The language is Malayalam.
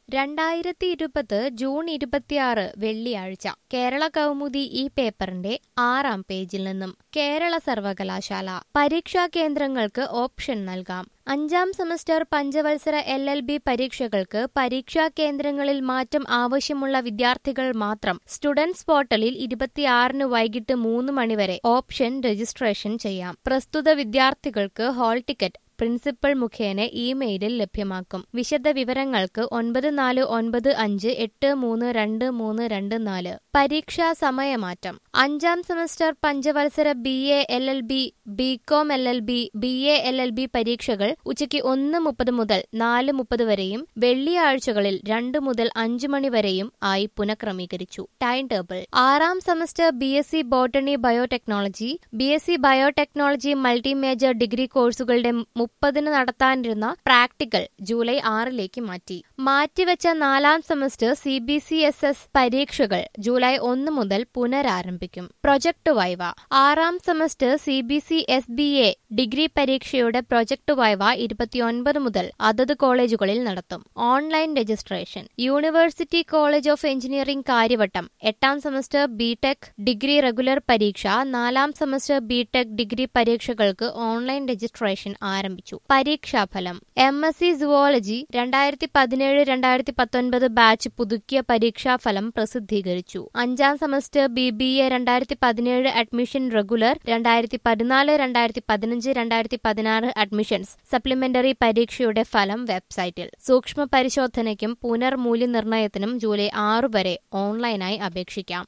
രണ്ടായിരത്തി ഇരുപത് ജൂൺ ഇരുപത്തിയാറ് വെള്ളിയാഴ്ച കേരള കൗമുദി ഈ പേപ്പറിന്റെ ആറാം പേജിൽ നിന്നും കേരള സർവകലാശാല പരീക്ഷാ കേന്ദ്രങ്ങൾക്ക് ഓപ്ഷൻ നൽകാം അഞ്ചാം സെമസ്റ്റർ പഞ്ചവത്സര എൽ എൽ ബി പരീക്ഷകൾക്ക് പരീക്ഷാ കേന്ദ്രങ്ങളിൽ മാറ്റം ആവശ്യമുള്ള വിദ്യാർത്ഥികൾ മാത്രം സ്റ്റുഡൻസ് പോർട്ടലിൽ ഇരുപത്തിയാറിന് വൈകിട്ട് മൂന്ന് മണിവരെ ഓപ്ഷൻ രജിസ്ട്രേഷൻ ചെയ്യാം പ്രസ്തുത വിദ്യാർത്ഥികൾക്ക് ഹാൾ ടിക്കറ്റ് പ്രിൻസിപ്പൽ മുഖേന ഇമെയിലിൽ ലഭ്യമാക്കും വിശദ വിവരങ്ങൾക്ക് ഒൻപത് നാല് ഒൻപത് അഞ്ച് എട്ട് മൂന്ന് രണ്ട് മൂന്ന് രണ്ട് നാല് പരീക്ഷാ സമയമാറ്റം അഞ്ചാം സെമസ്റ്റർ പഞ്ചവത്സര B A L L B B com L L B B A L L B പരീക്ഷകൾ ഉച്ചയ്ക്ക് ഒന്ന് മുപ്പത് മുതൽ നാല് മുപ്പത് വരെയും വെള്ളിയാഴ്ചകളിൽ രണ്ട് മുതൽ അഞ്ച് മണി വരെയും ആയി പുനഃക്രമീകരിച്ചു ടൈം ടേബിൾ ആറാം semester B S C botany biotechnology B S C biotechnology multi major degree കോഴ്സുകളുടെ മുപ്പതിന് നടത്താനിരുന്ന പ്രാക്ടിക്കൽ ജൂലൈ ആറിലേക്ക് മാറ്റി മാറ്റിവെച്ച നാലാം semester C B C S S പരീക്ഷകൾ ജൂലൈ ഒന്ന് മുതൽ പുനരാരംഭിക്കും പ്രൊജക്ട് വൈവ ആറാം semester C B C S B A degree പരീക്ഷയുടെ പ്രൊജക്ട് വൈവ ഇരുപത്തിയൊൻപത് മുതൽ അതത് കോളേജുകളിൽ നടത്തും online registration university college of engineering Kariavattom എട്ടാം semester B tech degree regular പരീക്ഷ നാലാം സെമസ്റ്റർ ബി ടെക് ഡിഗ്രി പരീക്ഷകൾക്ക് ഓൺലൈൻ രജിസ്ട്രേഷൻ ആരംഭിച്ചു പരീക്ഷാഫലം എം എസ് സി സുവോളജി രണ്ടായിരത്തി പതിനേഴ് രണ്ടായിരത്തി പത്തൊൻപത് ബാച്ച് പുതുക്കിയ പരീക്ഷാഫലം പ്രസിദ്ധീകരിച്ചു അഞ്ചാം സെമസ്റ്റർ ബി ബി എ രണ്ടായിരത്തി പതിനേഴ് അഡ്മിഷൻ റെഗുലർ രണ്ടായിരത്തി പതിനാല് രണ്ടായിരത്തി പതിനഞ്ച് രണ്ടായിരത്തി പതിനാറ് അഡ്മിഷൻസ് സപ്ലിമെന്ററി പരീക്ഷയുടെ ഫലം വെബ്സൈറ്റിൽ സൂക്ഷ്മ പരിശോധനയ്ക്കും പുനർമൂല്യനിർണ്ണയത്തിനും ജൂലൈ ആറ് വരെ ഓൺലൈനായി അപേക്ഷിക്കാം